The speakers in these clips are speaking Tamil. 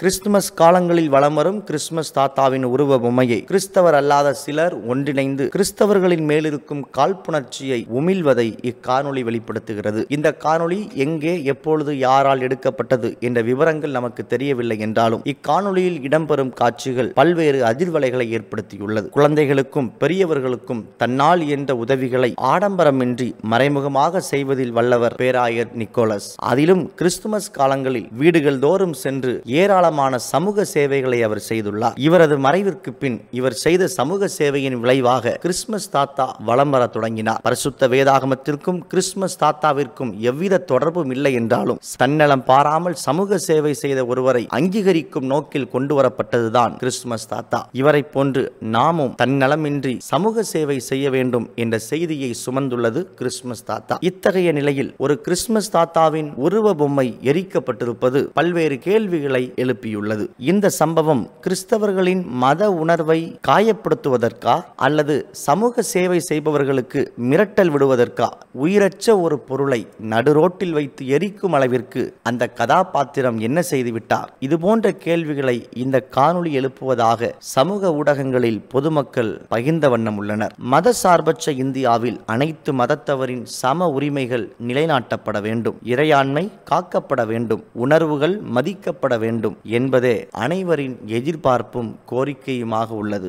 கிறிஸ்துமஸ் காலங்களில் வலம் வரும் கிறிஸ்துமஸ் தாத்தாவின் உருவ பொம்மையை கிறிஸ்தவர் அல்லாத சிலர் ஒன்றிணைந்து கிறிஸ்தவர்களின் மேலிருக்கும் காழ்ப்புணர்ச்சியை உமிழ்வதை இக்காணொளி வெளிப்படுத்துகிறது இந்த காணொளி எங்கே எப்பொழுது யாரால் எடுக்கப்பட்டது என்ற விவரங்கள் நமக்கு தெரியவில்லை என்றாலும் இக்காணொளியில் இடம்பெறும் காட்சிகள் பல்வேறு அதிர்வலைகளை ஏற்படுத்தியுள்ளது குழந்தைகளுக்கும் பெரியவர்களுக்கும் தன்னால் என்ற உதவிகளை ஆடம்பரமின்றி மறைமுகமாக செய்வதில் வல்லவர் பேராயர் நிக்கோலஸ் அதிலும் கிறிஸ்துமஸ் காலங்களில் வீடுகள் தோறும் சென்று ஏராளமான சமூக சேவைகளை அவர் செய்துள்ளார் இவரது மறைவிற்கு பின் இவர் செய்த சமூக சேவையின் விளைவாக கிறிஸ்துமஸ் தாத்தா வலம் வர தொடங்கினார் பரிசுத்த வேதாகமத்திற்கும் கிறிஸ்துமஸ் தாத்தாவிற்கும் எவ்வித தொடர்பும் இல்லை என்றாலும் தன்னலம் பாராமல் சமூக சேவை செய்த ஒருவரை அங்கீகரிக்கும் நோக்கில் கொண்டு வரப்பட்டதுதான் கிறிஸ்துமஸ் தாத்தா இவரை போன்று நாமும் தன்னலமின்றி சமூக சேவை செய்ய வேண்டும் என்ற செய்தியை சுமந்துள்ளது கிறிஸ்துமஸ் தாத்தா இத்தகைய நிலையில் ஒரு கிறிஸ்துமஸ் தாத்தாவின் உருவ பொம்மை எரிக்கப்பட்டிருப்பது பல்வேறு கேள்விகளை எழுப்பியுள்ளது இந்த சம்பவம் கிறிஸ்தவர்களின் மத உணர்வை காயப்படுத்துவதற்கா அல்லது சமூக சேவை செய்பவர்களுக்கு மிரட்டல் விடுவதற்கா உயிரற்ற ஒரு பொருளை நடுரோட்டில் வைத்து எரிக்கும் அளவிற்கு அந்த கதாபாத்திரம் என்ன செய்துவிட்டார் இதுபோன்ற கேள்விகளை இந்த காணொளி எழுப்புவதாக சமூக ஊடகங்களில் பொதுமக்கள் பகிர்ந்த வண்ணம் உள்ளனர் மத சார்பற்ற இந்தியாவில் அனைத்து மதத்தவரின் சம உரிமைகள் நிலைநாட்டப்பட வேண்டும் இறையாண்மை காக்கப்பட வேண்டும் உணர்வுகள் மதிக்கப்பட வேண்டும் என்பதே அனைவரின் எதிர்பார்ப்பும் கோரிக்கையுமாக உள்ளது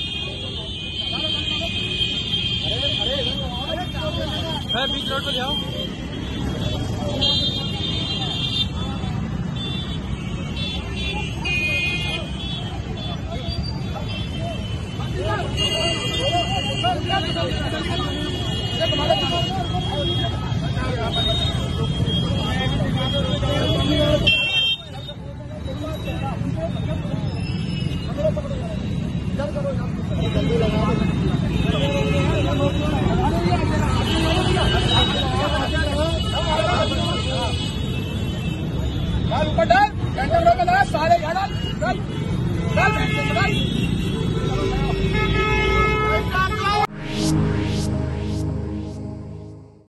है बीच रोड पे जाओ